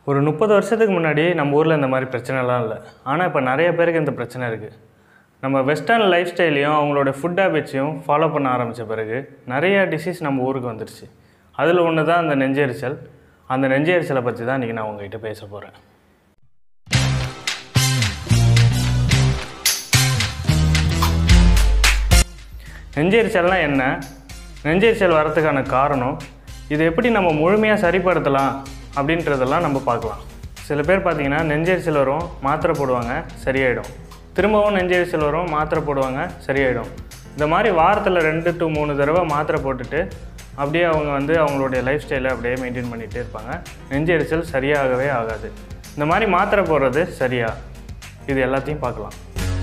ஒரு முப்பது வருஷத்துக்கு முன்னாடி நம்ம ஊரில் இந்த மாதிரி பிரச்சனைலாம் இல்லை ஆனால் இப்போ நிறைய பேருக்கு இந்த பிரச்சனை இருக்குது நம்ம வெஸ்டர்ன் லைஃப் ஸ்டைலையும் அவங்களோட ஃபுட் ஹேபிட்ஸையும் ஃபாலோ பண்ண ஆரம்பித்த பிறகு நிறைய டிசீஸ் நம்ம ஊருக்கு வந்துடுச்சு அதில் ஒன்று தான் அந்த நெஞ்செரிச்சல் அந்த நெஞ்செரிச்சலை பற்றி தான் இன்றைக்கி நான் உங்ககிட்ட பேச போகிறேன் நெஞ்செரிச்சல்னால் என்ன நெஞ்செரிச்சல் வரதுக்கான காரணம் இது எப்படி நம்ம முழுமையாக சரிப்படுத்தலாம் அப்படின்றதெல்லாம் நம்ம பார்க்கலாம் சில பேர் பார்த்தீங்கன்னா நெஞ்செரிச்சல் வரும் மாத்திரை போடுவாங்க சரியாயிடும் திரும்பவும் நெஞ்செரிச்சல் வரும் மாத்திரை போடுவாங்க சரியாயிடும் இந்த மாதிரி வாரத்தில் ரெண்டு டு மூணு தடவை மாத்திரை போட்டுட்டு அப்படியே அவங்க வந்து அவங்களுடைய லைஃப் ஸ்டைலை அப்படியே மெயின்டைன் பண்ணிகிட்டே இருப்பாங்க நெஞ்செரிச்சல் சரியாகவே ஆகாது இந்த மாதிரி மாத்திரை போடுறது சரியா இது எல்லாத்தையும் பார்க்கலாம்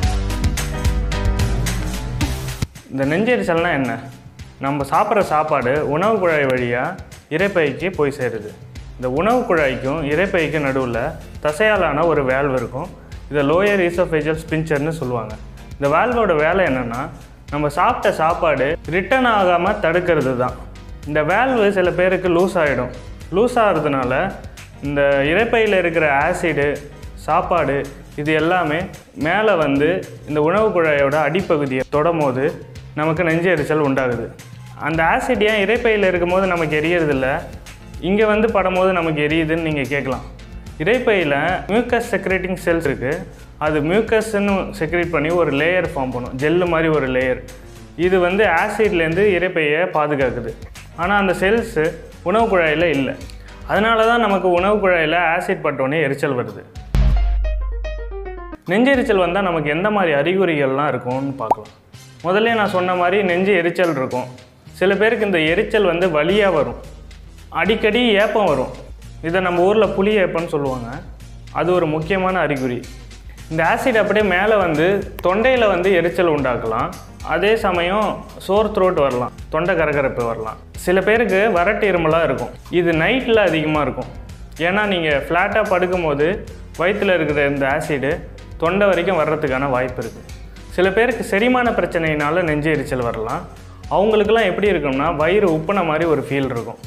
இந்த நெஞ்செரிச்சல்னா என்ன நம்ம சாப்பிட்ற சாப்பாடு உணவு குழாய் வழியாக இறைப்பைக்கு போய் சேருது இந்த உணவு குழாய்க்கும் இறைப்பைக்கும் நடுவில் தசையாலான ஒரு வேல்வ் இருக்கும் இதை லோயர் ஈசோஃபேஜல் ஸ்பின்ச்சர்னு சொல்லுவாங்க இந்த வேல்வோட வேலை என்னென்னா நம்ம சாப்பிட்ட சாப்பாடு ரிட்டர்ன் ஆகாமல் தடுக்கிறது தான் இந்த வேல்வு சில பேருக்கு லூஸ் ஆகிடும் லூஸ் ஆகிறதுனால இந்த இறைப்பையில் இருக்கிற ஆசிடு சாப்பாடு இது எல்லாமே மேலே வந்து இந்த உணவு குழாயோட அடிப்பகுதியை தொடும்போது நமக்கு நெஞ்சு எரிச்சல் உண்டாகுது அந்த ஆசிட் ஏன் இறைப்பையில் இருக்கும்போது நமக்கு எரியறதில்ல இங்கே வந்து படும்போது நமக்கு எரியுதுன்னு நீங்கள் கேட்கலாம் இறைப்பையில் மியூக்கஸ் செக்ரேட்டிங் செல்ஸ் இருக்குது அது மியூக்கஸ்ன்னு செக்ரேட் பண்ணி ஒரு லேயர் ஃபார்ம் பண்ணும் ஜெல்லு மாதிரி ஒரு லேயர் இது வந்து ஆசிட்லேருந்து இறைப்பையை பாதுகாக்குது ஆனால் அந்த செல்ஸு உணவு குழாயில் இல்லை அதனால தான் நமக்கு உணவு குழாயில் ஆசிட் பட்டோடனே எரிச்சல் வருது நெஞ்செரிச்சல் வந்தால் நமக்கு எந்த மாதிரி அறிகுறிகள்லாம் இருக்கும்னு பார்க்கலாம் முதல்ல நான் சொன்ன மாதிரி நெஞ்சு எரிச்சல் இருக்கும் சில பேருக்கு இந்த எரிச்சல் வந்து வலியாக வரும் அடிக்கடி ஏப்பம் வரும் இதை நம்ம ஊரில் புளி ஏப்பம்னு சொல்லுவாங்க அது ஒரு முக்கியமான அறிகுறி இந்த ஆசிட் அப்படியே மேலே வந்து தொண்டையில் வந்து எரிச்சல் உண்டாக்கலாம் அதே சமயம் சோர் த்ரோட் வரலாம் தொண்டை கரகரப்பு வரலாம் சில பேருக்கு வறட்டு இருமலாக இருக்கும் இது நைட்டில் அதிகமாக இருக்கும் ஏன்னா நீங்கள் ஃப்ளாட்டாக படுக்கும்போது வயிற்றில் இருக்கிற இந்த ஆசிடு தொண்டை வரைக்கும் வர்றதுக்கான வாய்ப்பு இருக்குது சில பேருக்கு செரிமான பிரச்சனையினால நெஞ்சு எரிச்சல் வரலாம் அவங்களுக்கெல்லாம் எப்படி இருக்கும்னா வயிறு உப்புன மாதிரி ஒரு ஃபீல் இருக்கும்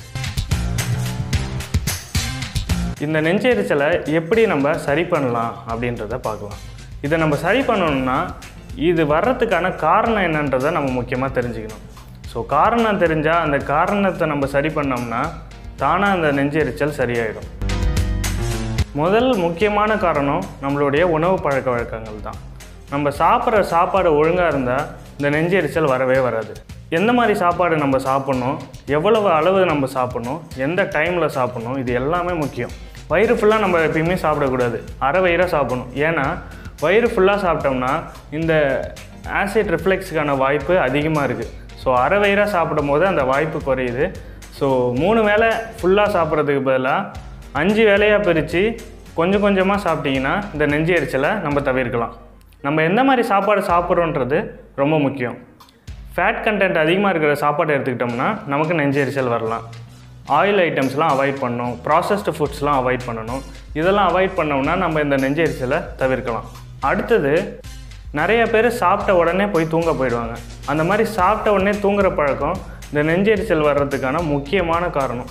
இந்த நெஞ்செரிச்சலை எப்படி நம்ம சரி பண்ணலாம் அப்படின்றத பார்க்கலாம் இதை நம்ம சரி பண்ணணும்னா இது வர்றதுக்கான காரணம் என்னன்றதை நம்ம முக்கியமாக தெரிஞ்சுக்கணும் ஸோ காரணம் தெரிஞ்சால் அந்த காரணத்தை நம்ம சரி பண்ணோம்னா தானாக அந்த நெஞ்செரிச்சல் சரியாயிடும் முதல் முக்கியமான காரணம் நம்மளுடைய உணவு பழக்க வழக்கங்கள் தான் நம்ம சாப்பிட்ற சாப்பாடு ஒழுங்காக இருந்தால் இந்த நெஞ்செரிச்சல் வரவே வராது எந்த மாதிரி சாப்பாடு நம்ம சாப்பிட்ணும் எவ்வளவு அளவு நம்ம சாப்பிட்ணும் எந்த டைமில் சாப்பிட்ணும் இது எல்லாமே முக்கியம் வயிறு ஃபுல்லாக நம்ம எப்பயுமே சாப்பிடக்கூடாது அரை வயிறாக சாப்பிடணும் ஏன்னா வயிறு ஃபுல்லாக சாப்பிட்டோம்னா இந்த ஆசிட் ரிஃப்ளெக்ஸுக்கான வாய்ப்பு அதிகமாக இருக்குது ஸோ அரை வயிறாக சாப்பிடும் போது அந்த வாய்ப்பு குறையுது ஸோ மூணு வேளை ஃபுல்லாக சாப்பிட்றதுக்கு பதிலாக அஞ்சு வேலையாக பிரித்து கொஞ்சம் கொஞ்சமாக சாப்பிட்டிங்கன்னா இந்த நெஞ்சு எரிச்சலை நம்ம தவிர்க்கலாம் நம்ம எந்த மாதிரி சாப்பாடு சாப்பிட்றோன்றது ரொம்ப முக்கியம் ஃபேட் கண்டென்ட் அதிகமாக இருக்கிற சாப்பாடு எடுத்துக்கிட்டோம்னா நமக்கு நெஞ்சு எரிச்சல் வரலாம் ஆயில் ஐட்டம்ஸ்லாம் அவாய்ட் பண்ணணும் ப்ராசஸ்டு ஃபுட்ஸ்லாம் அவாய்ட் பண்ணணும் இதெல்லாம் அவாய்ட் பண்ணோம்னா நம்ம இந்த நெஞ்சு எரிச்சலை தவிர்க்கலாம் அடுத்தது நிறைய பேர் சாப்பிட்ட உடனே போய் தூங்க போயிடுவாங்க அந்த மாதிரி சாப்பிட்ட உடனே தூங்குற பழக்கம் இந்த நெஞ்செரிச்சல் வர்றதுக்கான முக்கியமான காரணம்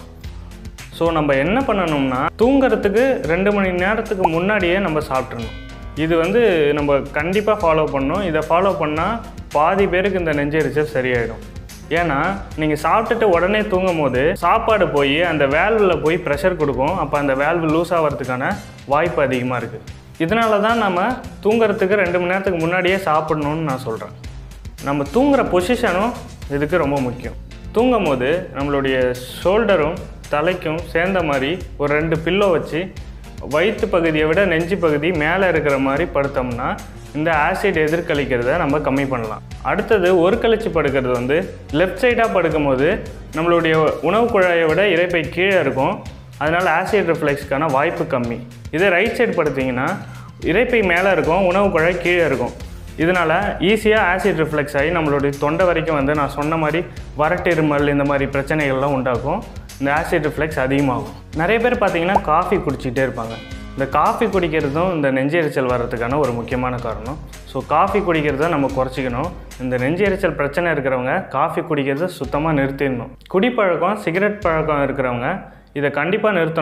ஸோ நம்ம என்ன பண்ணணும்னா தூங்குறதுக்கு ரெண்டு மணி நேரத்துக்கு முன்னாடியே நம்ம சாப்பிட்றணும் இது வந்து நம்ம கண்டிப்பாக ஃபாலோ பண்ணணும் இதை ஃபாலோ பண்ணால் பாதி பேருக்கு இந்த நெஞ்செரிச்சல் சரியாயிடும் ஏன்னா நீங்கள் சாப்பிட்டுட்டு உடனே தூங்கும் போது சாப்பாடு போய் அந்த வேல்வில் போய் ப்ரெஷர் கொடுக்கும் அப்போ அந்த வேல்வு லூஸ் ஆகிறதுக்கான வாய்ப்பு அதிகமாக இருக்குது இதனால தான் நம்ம தூங்குறதுக்கு ரெண்டு மணி நேரத்துக்கு முன்னாடியே சாப்பிடணும்னு நான் சொல்கிறேன் நம்ம தூங்குகிற பொசிஷனும் இதுக்கு ரொம்ப முக்கியம் தூங்கும் போது நம்மளுடைய ஷோல்டரும் தலைக்கும் சேர்ந்த மாதிரி ஒரு ரெண்டு பில்லோ வச்சு வயிற்று பகுதியை விட நெஞ்சு பகுதி மேலே இருக்கிற மாதிரி படுத்தோம்னா இந்த ஆசிட் எதிர்கழிக்கிறத நம்ம கம்மி பண்ணலாம் அடுத்தது ஒரு கழிச்சு படுக்கிறது வந்து லெஃப்ட் சைடாக படுக்கும்போது நம்மளுடைய உணவு குழாயை விட இறைப்பை கீழே இருக்கும் அதனால் ஆசிட் ரிஃப்ளெக்ஸ்க்கான வாய்ப்பு கம்மி இதே ரைட் சைடு படுத்திங்கன்னா இறைப்பை மேலே இருக்கும் உணவு குழாய் கீழே இருக்கும் இதனால் ஈஸியாக ஆசிட் ரிஃப்ளெக்ஸ் ஆகி நம்மளுடைய தொண்டை வரைக்கும் வந்து நான் சொன்ன மாதிரி வறட்டு இருமல் இந்த மாதிரி பிரச்சனைகள்லாம் உண்டாக்கும் இந்த ஆசிட் ரிஃப்ளெக்ஸ் அதிகமாகும் நிறைய பேர் பார்த்தீங்கன்னா காஃபி குடிச்சிக்கிட்டே இருப்பாங்க இந்த காஃபி குடிக்கிறதும் இந்த நெஞ்செரிச்சல் வர்றதுக்கான ஒரு முக்கியமான காரணம் ஸோ காஃபி குடிக்கிறத நம்ம குறைச்சிக்கணும் இந்த நெஞ்செரிச்சல் பிரச்சனை இருக்கிறவங்க காஃபி குடிக்கிறத சுத்தமாக நிறுத்திடணும் குடிப்பழக்கம் சிகரெட் பழக்கம் இருக்கிறவங்க இதை கண்டிப்பாக நிறுத்தணும்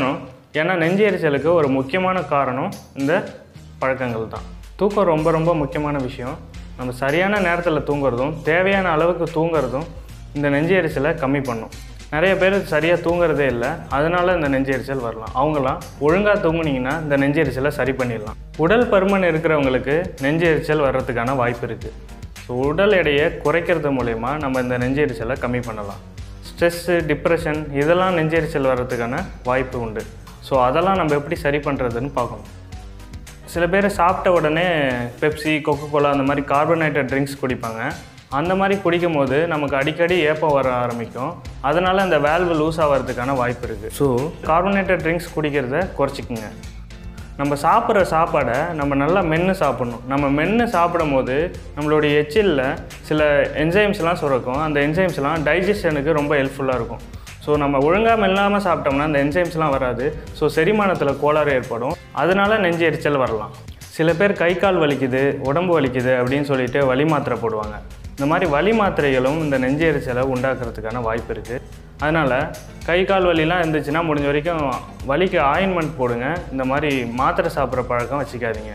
ஏன்னா நெஞ்சு எரிச்சலுக்கு ஒரு முக்கியமான காரணம் இந்த பழக்கங்கள் தான் தூக்கம் ரொம்ப ரொம்ப முக்கியமான விஷயம் நம்ம சரியான நேரத்தில் தூங்குறதும் தேவையான அளவுக்கு தூங்குறதும் இந்த நெஞ்சு எரிச்சலை கம்மி பண்ணும் நிறைய பேர் சரியாக தூங்குறதே இல்லை அதனால இந்த நெஞ்சு எரிச்சல் வரலாம் அவங்களாம் ஒழுங்காக தூங்குனீங்கன்னா இந்த நெஞ்சு எரிச்சலை சரி பண்ணிடலாம் உடல் பருமன் இருக்கிறவங்களுக்கு நெஞ்சு எரிச்சல் வர்றதுக்கான வாய்ப்பு இருக்குது ஸோ உடல் எடையை குறைக்கிறது மூலயமா நம்ம இந்த நெஞ்சு எரிச்சலை கம்மி பண்ணலாம் ஸ்ட்ரெஸ்ஸு டிப்ரெஷன் இதெல்லாம் நெஞ்சு எரிச்சல் வர்றதுக்கான வாய்ப்பு உண்டு ஸோ அதெல்லாம் நம்ம எப்படி சரி பண்ணுறதுன்னு பார்க்கணும் சில பேர் சாப்பிட்ட உடனே பெப்சி கொக்கோ கோலா அந்த மாதிரி கார்பனேட்டட் ட்ரிங்க்ஸ் குடிப்பாங்க அந்த மாதிரி குடிக்கும் போது நமக்கு அடிக்கடி ஏப்பம் வர ஆரம்பிக்கும் அதனால் அந்த வேல்வு லூஸ் ஆகிறதுக்கான வாய்ப்பு இருக்குது ஸோ கார்பனேட்டட் ட்ரிங்க்ஸ் குடிக்கிறத குறைச்சிக்குங்க நம்ம சாப்பிட்ற சாப்பாடை நம்ம நல்லா மென்று சாப்பிட்ணும் நம்ம மென்று சாப்பிடும் போது நம்மளுடைய எச்சிலில் சில என்சைம்ஸ்லாம் சுரக்கும் அந்த என்சைம்ஸ்லாம் டைஜஷனுக்கு ரொம்ப ஹெல்ப்ஃபுல்லாக இருக்கும் ஸோ நம்ம ஒழுங்காக மெல்லாமல் சாப்பிட்டோம்னா அந்த என்சைம்ஸ்லாம் வராது ஸோ செரிமானத்தில் கோளாறு ஏற்படும் அதனால நெஞ்சு எரிச்சல் வரலாம் சில பேர் கை கால் வலிக்குது உடம்பு வலிக்குது அப்படின்னு சொல்லிட்டு வலி மாத்திரை போடுவாங்க இந்த மாதிரி வலி மாத்திரைகளும் இந்த நெஞ்சு எரிச்சலை உண்டாக்குறதுக்கான வாய்ப்பு இருக்குது அதனால் கை கால் வலிலாம் இருந்துச்சுன்னா முடிஞ்ச வரைக்கும் வலிக்கு ஆயின்மெண்ட் போடுங்க இந்த மாதிரி மாத்திரை சாப்பிட்ற பழக்கம் வச்சுக்காதீங்க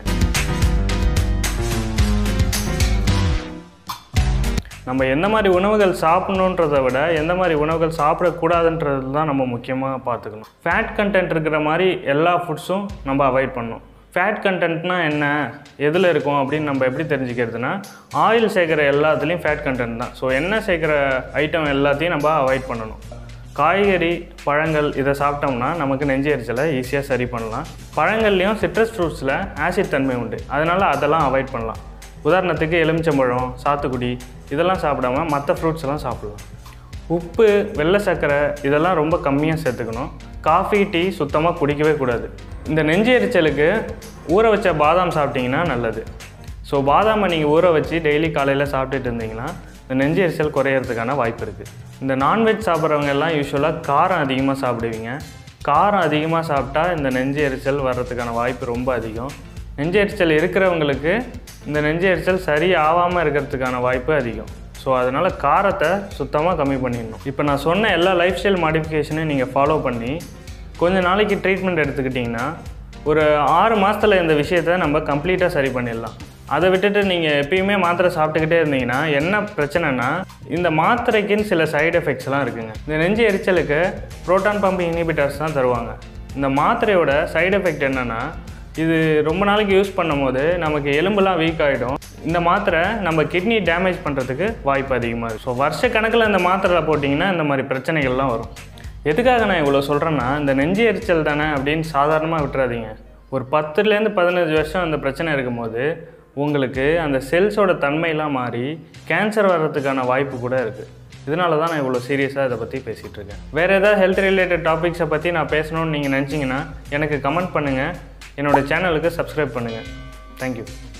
நம்ம எந்த மாதிரி உணவுகள் சாப்பிடணுன்றதை விட எந்த மாதிரி உணவுகள் சாப்பிடக்கூடாதுன்றது தான் நம்ம முக்கியமாக பார்த்துக்கணும் ஃபேட் கண்டென்ட் இருக்கிற மாதிரி எல்லா ஃபுட்ஸும் நம்ம அவாய்ட் பண்ணணும் ஃபேட் கண்டென்ட்னா என்ன எதில் இருக்கும் அப்படின்னு நம்ம எப்படி தெரிஞ்சுக்கிறதுனா ஆயில் சேர்க்குற எல்லாத்துலேயும் ஃபேட் கண்டென்ட் தான் ஸோ எண்ணெய் சேர்க்குற ஐட்டம் எல்லாத்தையும் நம்ம அவாய்ட் பண்ணணும் காய்கறி பழங்கள் இதை சாப்பிட்டோம்னா நமக்கு நெஞ்சு எரிச்சலை ஈஸியாக சரி பண்ணலாம் பழங்கள்லேயும் சிட்ரஸ் ஃப்ரூட்ஸில் ஆசிட் தன்மை உண்டு அதனால் அதெல்லாம் அவாய்ட் பண்ணலாம் உதாரணத்துக்கு எலுமிச்சம்பழம் சாத்துக்குடி இதெல்லாம் சாப்பிடாம மற்ற ஃப்ரூட்ஸ் எல்லாம் சாப்பிடலாம் உப்பு வெள்ளை சர்க்கரை இதெல்லாம் ரொம்ப கம்மியாக சேர்த்துக்கணும் காஃபி டீ சுத்தமாக குடிக்கவே கூடாது இந்த நெஞ்சு எரிச்சலுக்கு ஊற வச்ச பாதாம் சாப்பிட்டிங்கன்னா நல்லது ஸோ பாதாமை நீங்கள் ஊற வச்சு டெய்லி காலையில் சாப்பிட்டுட்டு இருந்தீங்கன்னா இந்த நெஞ்சு எரிச்சல் குறையிறதுக்கான வாய்ப்பு இருக்குது இந்த நான்வெஜ் சாப்பிட்றவங்க எல்லாம் யூஸ்வலாக காரம் அதிகமாக சாப்பிடுவீங்க காரம் அதிகமாக சாப்பிட்டா இந்த நெஞ்சு எரிச்சல் வர்றதுக்கான வாய்ப்பு ரொம்ப அதிகம் நெஞ்சு எரிச்சல் இருக்கிறவங்களுக்கு இந்த நெஞ்சு எரிச்சல் சரி ஆகாமல் இருக்கிறதுக்கான வாய்ப்பு அதிகம் ஸோ அதனால் காரத்தை சுத்தமாக கம்மி பண்ணிடணும் இப்போ நான் சொன்ன எல்லா லைஃப் ஸ்டைல் மாடிஃபிகேஷனையும் நீங்கள் ஃபாலோ பண்ணி கொஞ்ச நாளைக்கு ட்ரீட்மெண்ட் எடுத்துக்கிட்டிங்கன்னா ஒரு ஆறு மாதத்தில் இந்த விஷயத்த நம்ம கம்ப்ளீட்டாக சரி பண்ணிடலாம் அதை விட்டுட்டு நீங்கள் எப்பயுமே மாத்திரை சாப்பிட்டுக்கிட்டே இருந்தீங்கன்னா என்ன பிரச்சனைனா இந்த மாத்திரைக்குன்னு சில சைடு எஃபெக்ட்ஸ்லாம் இருக்குங்க இந்த நெஞ்சு எரிச்சலுக்கு புரோட்டான் பம்ப் இனிபிட்டர்ஸ் தான் தருவாங்க இந்த மாத்திரையோட சைடு எஃபெக்ட் என்னென்னா இது ரொம்ப நாளைக்கு யூஸ் பண்ணும்போது நமக்கு எலும்புலாம் வீக் ஆகிடும் இந்த மாத்திரை நம்ம கிட்னி டேமேஜ் பண்ணுறதுக்கு வாய்ப்பு அதிகமாக இருக்குது ஸோ வருஷ கணக்கில் இந்த மாத்திரை போட்டிங்கன்னா இந்த மாதிரி பிரச்சனைகள்லாம் வரும் எதுக்காக நான் இவ்வளோ சொல்கிறேன்னா இந்த நெஞ்சு எரிச்சல் தானே அப்படின்னு சாதாரணமாக விட்டுறாதீங்க ஒரு பத்துலேருந்து பதினஞ்சு வருஷம் அந்த பிரச்சனை இருக்கும்போது உங்களுக்கு அந்த செல்ஸோட தன்மையெல்லாம் மாறி கேன்சர் வர்றதுக்கான வாய்ப்பு கூட இருக்குது இதனால தான் நான் இவ்வளோ சீரியஸாக இதை பற்றி பேசிகிட்டு இருக்கேன் வேறு ஏதாவது ஹெல்த் ரிலேட்டட் டாபிக்ஸை பற்றி நான் பேசணும்னு நீங்கள் நினச்சிங்கன்னா எனக்கு கமெண்ட் பண்ணுங்கள் என்னோடய சேனலுக்கு சப்ஸ்கிரைப் பண்ணுங்கள் தேங்க்யூ